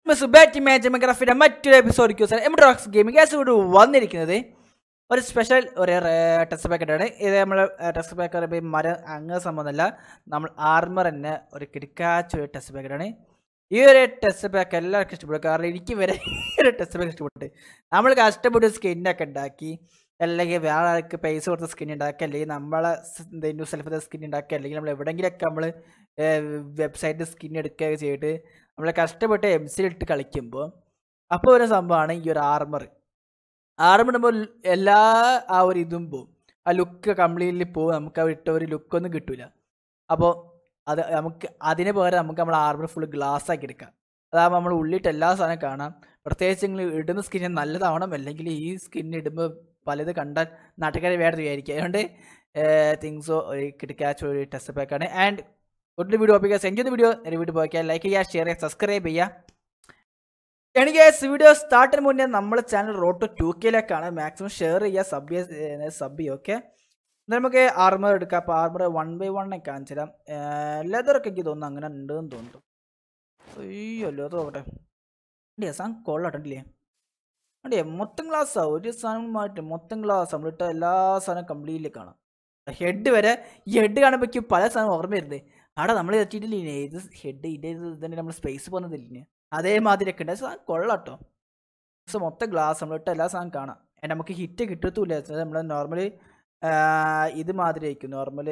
സുബാറ്റി മാച്ച് മൈക്രാഫ്റ്റിന്റെ മറ്റൊരു എപ്പിസോഡ് സാർ എം ഡോക്സ് ഗെയിമിംഗ് ഗ്യാസ് ഇവിടെ വന്നിരിക്കുന്നത് ഒരു സ്പെഷ്യൽ ഒരു ടെസ്റ്റ് പാക്കറ്റാണ് ഇത് നമ്മൾ ടെസ്റ്റ് പാക്ക് പറയുമ്പോൾ മരം അങ്ങനെ സംഭവമല്ല നമ്മൾ ആർമർ തന്നെ ഒരു കിടക്കാച്ച ഒരു ടെസ്റ്റ് പാക്കറ്റാണ് ഈ ഒരു ടെസ്റ്റ് പാക്ക് എല്ലാവർക്കും ഇഷ്ടപ്പെടും കാരണം എനിക്ക് വരെ ഈ ഒരു ടെസ്റ്റ് പാക്ക് ഇഷ്ടപ്പെട്ടു നമ്മൾ കഷ്ടപ്പെട്ട് സ്കിന്നൊക്കെ ഉണ്ടാക്കി അല്ലെങ്കിൽ വേറെ ആൾക്ക് പൈസ കൊടുത്ത് സ്കിൻ ഉണ്ടാക്കുക അല്ലെങ്കിൽ നമ്മളെ എന്തെങ്കിലും സെൽഫ് സ്കിൻ ഉണ്ടാക്കുക അല്ലെങ്കിൽ നമ്മൾ എവിടെയെങ്കിലൊക്കെ നമ്മൾ വെബ്സൈറ്റ് സ്കിൻ എടുക്കുകയൊക്കെ ചെയ്തിട്ട് നമ്മൾ കഷ്ടപ്പെട്ട് എം ഇട്ട് കളിക്കുമ്പോൾ അപ്പോൾ ഒരു സംഭവമാണ് ഈ ഒരു ആർമർ ആർമർ ഇടുമ്പോൾ എല്ലാ ആ ഒരു ഇതും പോവും ആ ലുക്ക് കംപ്ലീറ്റ്ലി പോകും നമുക്ക് ആ ഇട്ട ഒരു ലുക്കൊന്നും കിട്ടില്ല അപ്പോൾ അത് നമുക്ക് അതിന് പകരം നമുക്ക് നമ്മൾ ആർമർ ഫുൾ ഗ്ലാസ് ആക്കി എടുക്കാം അതാകുമ്പോൾ നമ്മൾ ഉള്ളിട്ട് എല്ലാ സാധനം കാണാം പ്രത്യേകിച്ച് നിങ്ങൾ ഇടുന്ന സ്കിന്ന് നല്ലതാവണം അല്ലെങ്കിൽ ഈ സ്കിൻ ഇടുമ്പോൾ പലത് കണ്ടാൽ നാട്ടുകാരെ വേറെ വിചാരിക്കും അതുകൊണ്ട് തിങ്സോ ഒരു കിടക്കാച്ച ഒരു ടെസ്റ്റ് പാക്കാണ് ആൻഡ് ഒരു വീഡിയോ ഓപ്പിക്കുക സെൻഡ് ചെയ്ത വീഡിയോ ഒരു വീഡിയോ പോയിക്കുക ലൈക്ക് ചെയ്യുക ഷെയർ ചെയ്യുക സബ്സ്ക്രൈബ് ചെയ്യുക എനിക്ക് വീഡിയോ സ്റ്റാർട്ടിന് മുന്നേ നമ്മുടെ ചാനൽ റോട്ട് ടു കെയിലേക്കാണ് മാക്സിമം ഷെയർ ചെയ്യുക സബ് സബ് ചെയ്യുക ഓക്കെ എന്നാൽ നമുക്ക് ആർമർ എടുക്കാം അപ്പോൾ ആർമർ വൺ ബൈ വൺ ഒക്കെ കാണിച്ചു തരാം ലെതറൊക്കെ എനിക്ക് തോന്നുന്നു അങ്ങനെ ഉണ്ടെന്ന് തോന്നുന്നു അയ്യോ ലെതർ നോക്കട്ടെ അല്ലേ സാധനം കൊള്ളട്ടല്ലേ അല്ലേ മൊത്തം ഗ്ലാസ്സാണ് ഒരു സാധനം മാറ്റും മൊത്തം ഗ്ലാസ് നമ്മളിട്ട എല്ലാ സാധനം കംപ്ലീറ്റ്ലി കാണാം ഹെഡ് വരെ ഈ ഹെഡ് കാണുമ്പോഴേക്കും പല സാധനം ഓർമ്മ വരുന്നത് അവിടെ നമ്മൾ എത്തിയിട്ടില്ലേ ഇത് ഹെഡ് ഇതിൻ്റെ ഇത് തന്നെ നമ്മൾ സ്പേസ് പോകുന്നതില്ലേ അതേമാതിരിയൊക്കെ ഉണ്ട് സാധനം കൊള്ളാട്ടോ സോ മൊത്തം ഗ്ലാസ് നമ്മളിട്ട എല്ലാ സാധനം കാണാം and നമുക്ക് ഹിറ്റ് കിട്ടത്തുമില്ല നമ്മൾ നോർമലി ഇത് മാതിരി ആയിരിക്കും നോർമൽ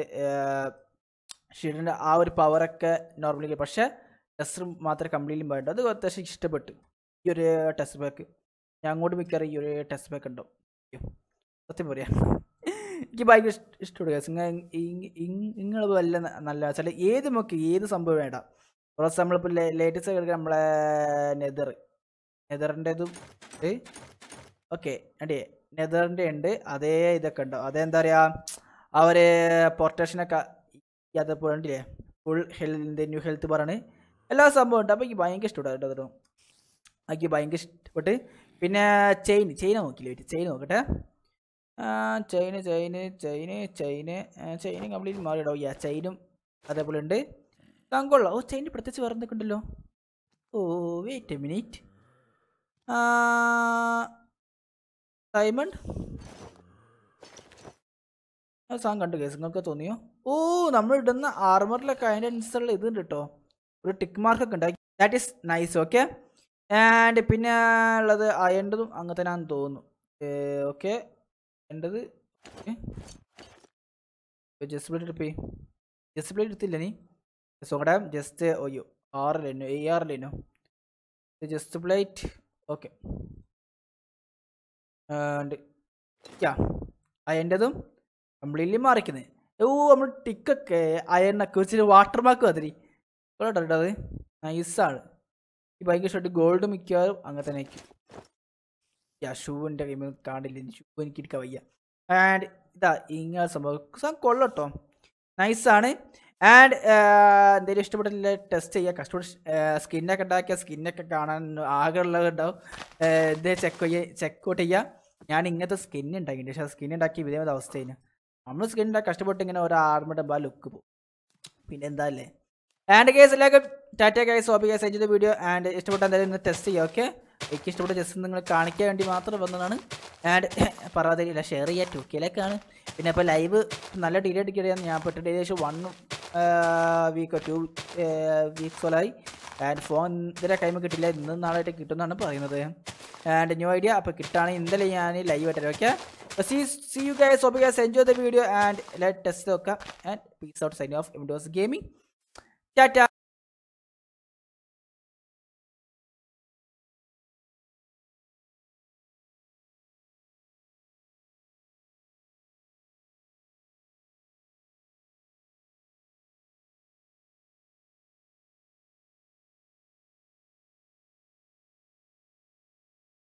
ഷീഡിൻ്റെ ആ ഒരു പവറൊക്കെ നോർമലി പക്ഷേ ടെസ്റ്റ് മാത്രമേ കംപ്ലീറ്റ്ലി വേണ്ട അത് അത്യാവശ്യം ഇഷ്ടപ്പെട്ടു ഈ ഒരു ടെസ്റ്റ് പാക്ക് ഞാൻ അങ്ങോട്ട് മിക്കവാറും ഈ ഒരു ടെസ്റ്റ് പാക്ക് ഉണ്ടാവും സത്യം പറയാം എനിക്ക് ഭയങ്കര ഇഷ്ടപ്പെടുക നിങ്ങൾ വല്ല നല്ല വെച്ചാൽ ഏത് നോക്കി ഏത് സംഭവം വേണ്ട പ്ലസ് നമ്മളിപ്പോൾ ലേറ്റസ്റ്റ് എടുക്കുക നമ്മളെ നെതർ നെതറിൻ്റെതും ഓക്കെ അണ്ടേ നെതറിൻ്റെ ഉണ്ട് അതേ ഇതൊക്കെ ഉണ്ടോ അതെന്താ പറയുക അവർ പൊട്ടേഷനൊക്കെ അതേപോലെ ഉണ്ടല്ലേ ഫുൾ ഹെൽത്ത് ന്യൂ ഹെൽത്ത് പറയാണ് എല്ലാ സംഭവം ഉണ്ട് അപ്പോൾ എനിക്ക് ഭയങ്കര ഇഷ്ടപ്പെട്ടു കേട്ടോ എനിക്ക് ഭയങ്കര ഇഷ്ടപ്പെട്ട് പിന്നെ ചെയിൻ ചെയിൻ നോക്കില്ല വെയിറ്റ് ചെയിൻ നോക്കട്ടെ ചെയിന് ചെയിന് ചെയിന് ചെയിന് ചെയിന് കംപ്ലീറ്റ് മാറിയിടോ യാ ചെയിനും അതേപോലെ ഉണ്ട് താങ്കൊള്ളോ ഓ ചെയിൻ പ്രത്യേകിച്ച് വേറെ എന്തൊക്കെ ഉണ്ടല്ലോ oh wait a minute diamond ആ സാധനം കണ്ടു കേസ് നിങ്ങൾക്ക് തോന്നിയോ ഓ നമ്മൾ ഇടുന്ന ആർമറിലൊക്കെ അതിൻ്റെ അനുസരിച്ചുള്ള ഇതുണ്ട് കേട്ടോ ഒരു ടിക്ക് മാർക്കൊക്കെ ഉണ്ട് that is nice okay and പിന്നെ ഉള്ളത് അയണ്ടതും അങ്ങനെ തന്നെ ആണെന്ന് തോന്നുന്നു ഓക്കെ എൻ്റെത് ജസ്റ്റ് പ്ലേറ്റ് എടുപ്പേ ജസ്റ്റ് പ്ലേറ്റ് എടുത്തില്ല നീ സോടെ ജസ്റ്റ് ഒയ്യോ ആറിലേനോ ഏ ആറിലേനോ just plate okay and yeah അയൻ്റെതും കംപ്ലീറ്റ്ലി മാറിക്കുന്നത് ഓ നമ്മൾ ടിക്കൊക്കെ അയണ്ണൊക്കെ വെച്ചിട്ട് വാട്ടർ മാർക്ക് മതി കേട്ടോ അത് നൈസാണ് ഈ ഭയങ്കര ഷർട്ട് ഗോൾഡ് മിക്കവാറും അങ്ങനെ തന്നെ ആയിരിക്കും യാ ഷൂവിൻ്റെ കൈമ കാണില്ല ഷൂ എനിക്ക് എടുക്കാൻ വയ്യ ആൻഡ് ഇതാ ഇങ്ങനെ സംഭവം കൊള്ളട്ടോ നൈസാണ് ആൻഡ് എന്തെങ്കിലും ഇഷ്ടപ്പെട്ടില്ല ടെസ്റ്റ് ചെയ്യുക കഷ്ടപ്പെട്ട് സ്കിന്നൊക്കെ ഉണ്ടാക്കിയ സ്കിന്നൊക്കെ കാണാൻ ആകെയുള്ളത് ഉണ്ടാവും ഇത് ചെക്ക് ചെയ്യുക ചെക്ക് ഔട്ട് ചെയ്യുക ഞാൻ ഇങ്ങനത്തെ സ്കിൻ ഉണ്ടാക്കിയിട്ടുണ്ട് പക്ഷേ സ്കിൻ ഉണ്ടാക്കി ഇതേ അവസ്ഥയിന് നമ്മൾ സ്കിൻ ഉണ്ടാക്കി കഷ്ടപ്പെട്ട് ഇങ്ങനെ ഒരു ആർമിയുടെ ബാ ലുക്ക് പോകും പിന്നെ എന്താ അല്ലേ ആൻഡ് കേസ് എല്ലാവർക്കും ടാറ്റ കേസ് ഓപ്പി കേസ് അയച്ചത് വീഡിയോ ആൻഡ് ഇഷ്ടപ്പെട്ട എന്തായാലും ഇന്ന് ടെസ്റ്റ് ചെയ്യുക ഓക്കെ എനിക്ക് ഇഷ്ടപ്പെട്ട ജസ്റ്റ് നിങ്ങൾ കാണിക്കാൻ വേണ്ടി മാത്രം വന്നതാണ് ആൻഡ് പറയാതെ ഇല്ല ഷെയർ ചെയ്യുക ടു കെയിലേക്കാണ് പിന്നെ ഇപ്പോൾ ലൈവ് നല്ല ഡിലേ അടിക്കുകയാണ് ഞാൻ പെട്ടിട്ട് ഏകദേശം വൺ വീക്കോ ടു വീക്സോളായി ആൻഡ് ഫോൺ ഇതുവരെ ടൈം കിട്ടില്ല ഇന്നും നാളായിട്ട് കിട്ടുമെന്നാണ് പറയുന്നത് ആൻഡ് ന്യൂ ഐഡിയ അപ്പോൾ കിട്ടുകയാണെങ്കിൽ ഇന്നലെ ഞാൻ ലൈവ് ആയിട്ട് okay see see you guys ഓപ്പി guys enjoy the video and let test നോക്കാം and peace out sign off Windows gaming Tata